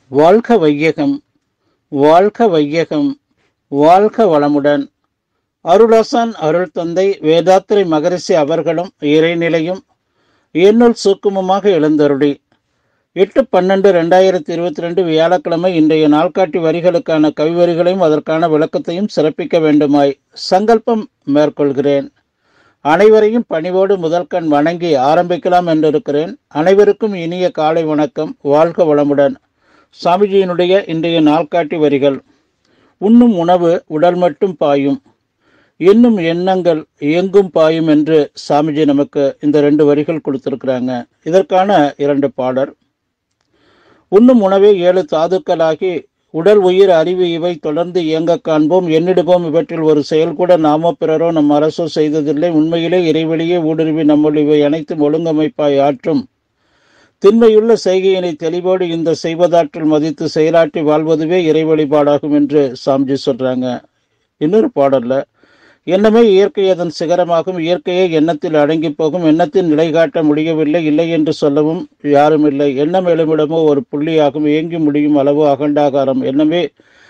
வாழ்க வையகம் வாழ்க வையகம் வாழ்க வளமுடன் அருளாசான் அருள் தந்தை வேதாத்திரை மகரிஷி அவர்களும் இறைநிலையும் என்னுள் சூக்குமமாக எழுந்தருளி எட்டு பன்னெண்டு ரெண்டாயிரத்தி இருபத்தி ரெண்டு வியாழக்கிழமை இன்றைய நாள்காட்டி வரிகளுக்கான கவிவரிகளையும் அதற்கான விளக்கத்தையும் சிறப்பிக்க வேண்டுமாய் சங்கல்பம் மேற்கொள்கிறேன் அனைவரையும் பணிவோடு முதல்கண் வணங்கி ஆரம்பிக்கலாம் என்றிருக்கிறேன் அனைவருக்கும் இனிய காலை வணக்கம் வாழ்க வளமுடன் சாமிஜியினுடைய இன்றைய நாள்காட்டி வரிகள் உண்ணும் உணவு உடல் மட்டும் பாயும் எண்ணும் எண்ணங்கள் எங்கும் பாயும் என்று சாமிஜி நமக்கு இந்த ரெண்டு வரிகள் கொடுத்திருக்கிறாங்க இதற்கான இரண்டு பாடல் உண்ணும் உணவே ஏழு தாதுக்களாகி உடல் உயிர் அறிவு இவை தொடர்ந்து இயங்க காண்போம் எண்ணிடுவோம் இவற்றில் ஒரு செயல் கூட நாமோ பிறரோ நம் அரசோ செய்ததில்லை உண்மையிலே இறைவெளியே ஊடுருவி நம்முள் இவை அனைத்தும் ஒழுங்கமைப்பாய் ஆற்றும் திண்மையுள்ள செய்கையினை தெளிவோடு இந்த செய்வதாற்றில் மதித்து செயலாற்றி வாழ்வதுவே இறை வழிபாடாகும் என்று சாமிஜி சொல்றாங்க இன்னொரு பாடல்ல எண்ணமே இயற்கை அதன் சிகரமாகும் இயற்கையே எண்ணத்தில் அடங்கி போகும் எண்ணத்தின் நிலை காட்ட முடியவில்லை இல்லை என்று சொல்லவும் யாரும் இல்லை எண்ணம் எழுமிடமோ ஒரு புள்ளியாகும் இயங்கி முடியும் அளவு அகண்டாகாரம் எண்ணமே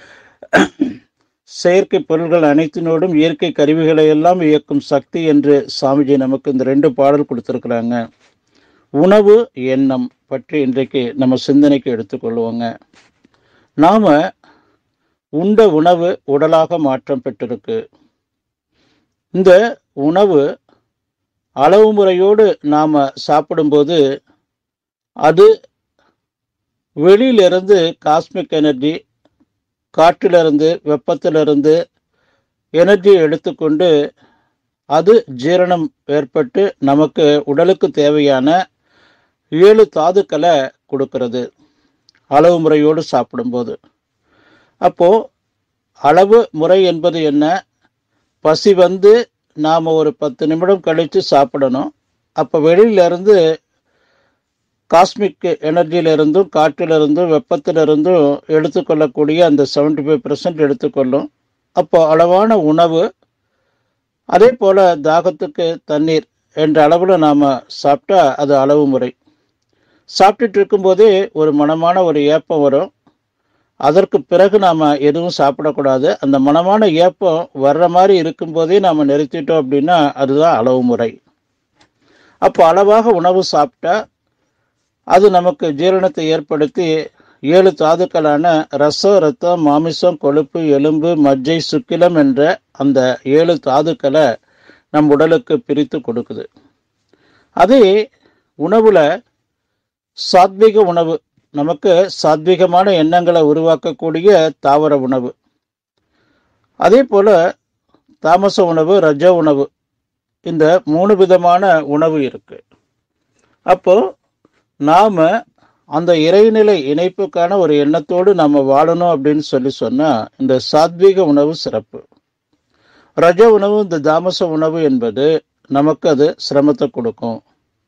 செயற்கை பொருள்கள் அனைத்தினோடும் இயற்கை கருவிகளை எல்லாம் இயக்கும் சக்தி என்று சாமிஜி நமக்கு இந்த ரெண்டு பாடல் கொடுத்துருக்குறாங்க உணவு எண்ணம் பற்றி இன்றைக்கு நம்ம சிந்தனைக்கு எடுத்துக்கொள்வோங்க நாம உண்ட உணவு உடலாக மாற்றம் பெற்றிருக்கு இந்த உணவு அளவு முறையோடு நாம் சாப்பிடும்போது அது வெளியிலிருந்து காஸ்மிக் எனர்ஜி காற்றிலிருந்து வெப்பத்திலிருந்து எனர்ஜியை எடுத்துக்கொண்டு அது ஜீரணம் ஏற்பட்டு நமக்கு உடலுக்கு தேவையான ஏழு தாதுக்களை கொடுக்கிறது அளவு முறையோடு சாப்பிடும்போது அப்போ அளவு முறை என்பது என்ன பசி வந்து நாம் ஒரு பத்து நிமிடம் கழித்து சாப்பிடணும் அப்போ வெளியிலேருந்து காஸ்மிக் எனர்ஜியிலிருந்தும் காற்றிலிருந்தும் வெப்பத்திலிருந்தும் எடுத்துக்கொள்ளக்கூடிய அந்த செவன்டி ஃபைவ் பர்சன்ட் எடுத்துக்கொள்ளும் அப்போ அளவான உணவு அதே போல் தாகத்துக்கு தண்ணீர் என்ற அளவில் நாம் சாப்பிட்டா அது அளவு முறை சாப்பிட்டுட்டு இருக்கும்போதே ஒரு மனமான ஒரு ஏப்பம் வரும் அதற்கு பிறகு நாம் எதுவும் சாப்பிடக்கூடாது அந்த மனமான ஏப்பம் வர்ற மாதிரி இருக்கும்போதே நாம் நிறுத்திட்டோம் அப்படின்னா அதுதான் அளவு முறை அப்போ அளவாக உணவு சாப்பிட்டா அது நமக்கு ஜீரணத்தை ஏற்படுத்தி ஏழு தாதுக்களான ரசம் ரத்தம் மாமிசம் கொழுப்பு எலும்பு மஜ்ஜை சுக்கிலம் என்ற அந்த ஏழு தாதுக்களை நம் உடலுக்கு பிரித்து கொடுக்குது அதே உணவுல சாத்விக உணவு நமக்கு சாத்விகமான எண்ணங்களை உருவாக்கக்கூடிய தாவர உணவு அதே போல தாமச உணவு ரஜ உணவு இந்த மூணு விதமான உணவு இருக்கு அப்போ நாம அந்த இறைநிலை இணைப்புக்கான ஒரு எண்ணத்தோடு நம்ம வாழணும் அப்படின்னு சொல்லி சொன்னா இந்த சாத்வீக உணவு சிறப்பு ரஜ உணவு இந்த தாமச உணவு என்பது நமக்கு அது சிரமத்தை கொடுக்கும்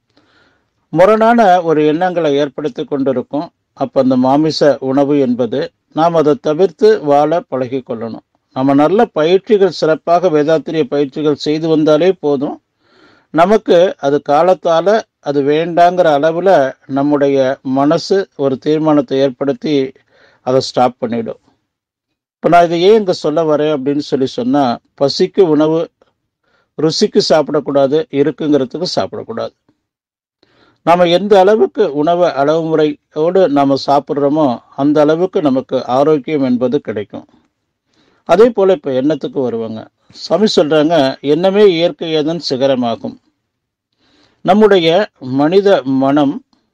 முரணான ஒரு எண்ணங்களை ஏற்படுத்தி கொண்டிருக்கும் அப்போ அந்த மாமிச உணவு என்பது நாம் அதை தவிர்த்து வாழ பழகி கொள்ளணும் நம்ம நல்ல பயிற்சிகள் சிறப்பாக வேதாத்திரிய பயிற்சிகள் செய்து வந்தாலே போதும் நமக்கு அது காலத்தால் அது வேண்டாங்கிற அளவில் நம்முடைய மனசு ஒரு தீர்மானத்தை ஏற்படுத்தி அதை ஸ்டாப் பண்ணிடும் இப்போ நான் இதை ஏன் இங்கே சொல்ல வரேன் அப்படின்னு சொல்லி சொன்னால் பசிக்கு உணவு ருசிக்கு சாப்பிடக்கூடாது இருக்குங்கிறதுக்கு சாப்பிடக்கூடாது நம்ம எந்த அளவுக்கு உணவை அளவு முறையோடு நம்ம சாப்பிட்றோமோ அந்த அளவுக்கு நமக்கு ஆரோக்கியம் என்பது கிடைக்கும் அதே போல் இப்போ எண்ணத்துக்கு வருவாங்க சாமி சொல்கிறாங்க எண்ணமே இயற்கையதன் சிகரமாகும் நம்முடைய மனித மனம்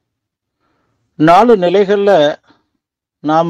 நாலு நிலைகளில் நாம்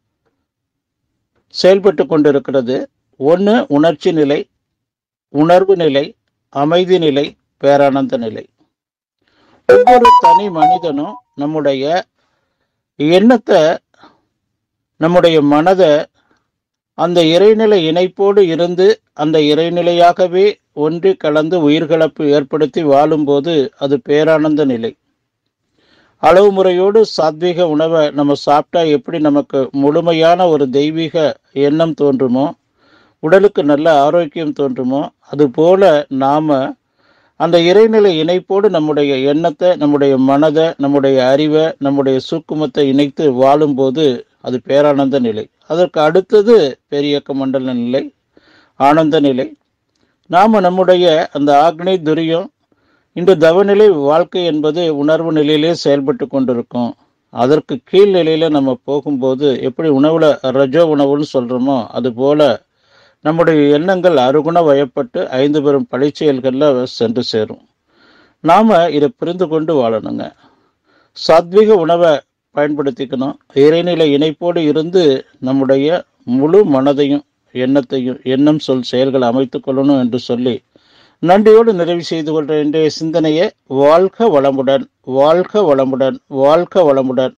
செயல்பட்டு கொண்டிருக்கிறது ஒன்று உணர்ச்சி நிலை உணர்வு நிலை அமைதி நிலை பேரானந்த நிலை ஒவ்வொரு தனி மனிதனும் நம்முடைய எண்ணத்தை நம்முடைய மனதை அந்த இறைநிலை இணைப்போடு இருந்து அந்த இறைநிலையாகவே ஒன்றி கலந்து உயிர்கலப்பு ஏற்படுத்தி வாழும்போது அது பேரானந்த நிலை அளவு முறையோடு சாத்வீக உணவை நம்ம சாப்பிட்டா எப்படி நமக்கு முழுமையான ஒரு தெய்வீக எண்ணம் தோன்றுமோ உடலுக்கு நல்ல ஆரோக்கியம் தோன்றுமோ அதுபோல நாம அந்த இறைநிலை இணைப்போடு நம்முடைய எண்ணத்தை நம்முடைய மனதை நம்முடைய அறிவை நம்முடைய சூக்குமத்தை இணைத்து வாழும்போது அது பேரானந்த நிலை அதற்கு அடுத்தது பெரியக்க மண்டல நிலை ஆனந்த நிலை நாம் நம்முடைய அந்த ஆக்னி துரியம் இன்று தவநிலை வாழ்க்கை என்பது உணர்வு நிலையிலே செயல்பட்டு கொண்டிருக்கும் அதற்கு கீழ் நிலையில நம்ம போகும்போது எப்படி உணவுல ரஜோ உணவுன்னு சொல்றோமோ அது போல நம்முடைய எண்ணங்கள் அருகுண வயப்பட்டு ஐந்து பெரும் பழிச்செயல்களில் சென்று சேரும் நாம் இதை புரிந்து கொண்டு வாழணுங்க சாத்விக உணவை பயன்படுத்திக்கணும் இறைநிலை இணைப்போடு இருந்து நம்முடைய முழு மனதையும் எண்ணத்தையும் எண்ணம் சொல் செயல்களை அமைத்துக் கொள்ளணும் என்று சொல்லி நன்றியோடு நிறைவு செய்து கொள்ற இன்றைய சிந்தனையை வாழ்க வளமுடன் வாழ்க வளமுடன் வாழ்க வளமுடன்